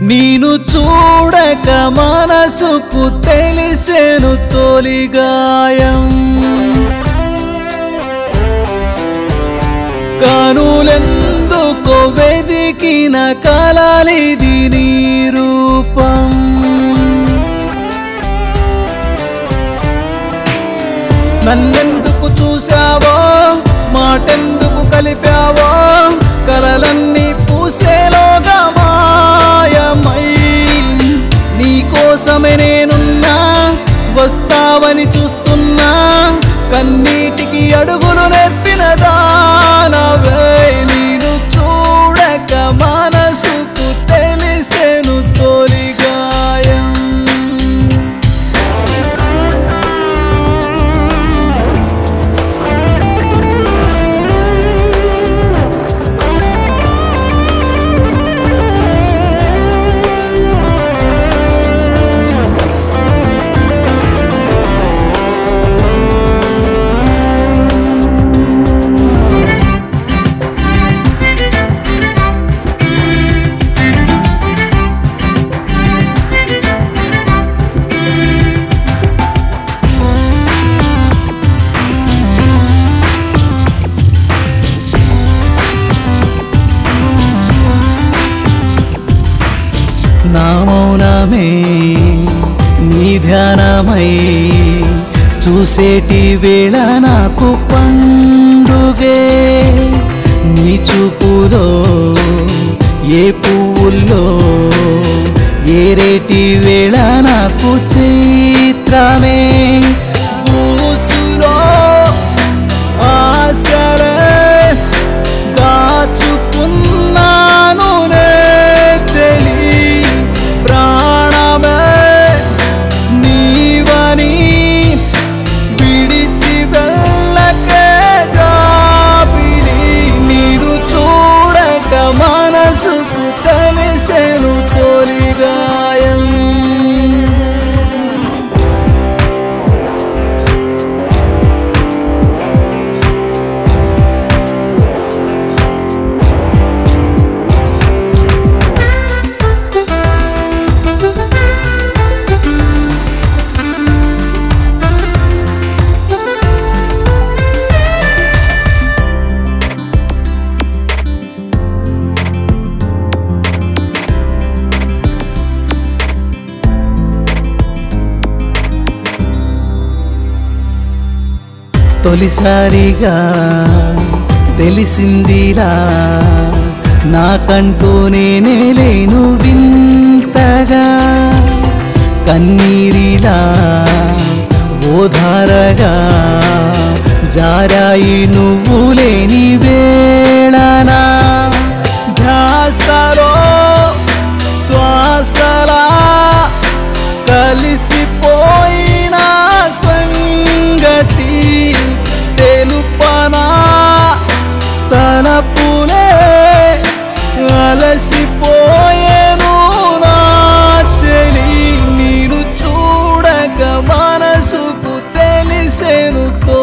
నేను చూడక మనసుకు తెలిసెను తొలిగాయం కనులెందుకు వెదికిన కలలిది నీ రూపం నన్నెందుకు చూసావో మాటెందుకు కలిపావో కలలన్నీ పూసేలోగా మాయమై నీకోసమే నేనున్నా వస్తావని చూస్తున్నా కన్నీటికి అడుగులు నేర్పిన దానవే నేను చూడక మనసుకు తెలిసెను తొలిగాయం నా మౌనమే నీ ధ్యానమై చూసేటి వేళ నాకు పండుగే నీ చూపులో ఏ పువ్వుల్లో ఏరేటి వేళ నాకు చైత్రమే ఊసులో ఆశలే దాచుకున్నాను నే చెలి ప్రాణమే నీవని విడిచి వెళ్ళకే జాబిలి నీరు చూడక మనసుకు తెలిసెను తొలిగాయం తొలిసారిగా తెలిసిందిలా నాకంటూ నేనే లేను వింతగా కన్నీరిలా ఓధారగా జారాయి నువ్వు లేని వేళనా ధ్యాసలో శ్వాసలా కలిసిపోయిన సంగతి తెలుపనా తలపులే అలసిపోయేను నా చెలి నేను చూడక మనసుకు తెలిసెను తో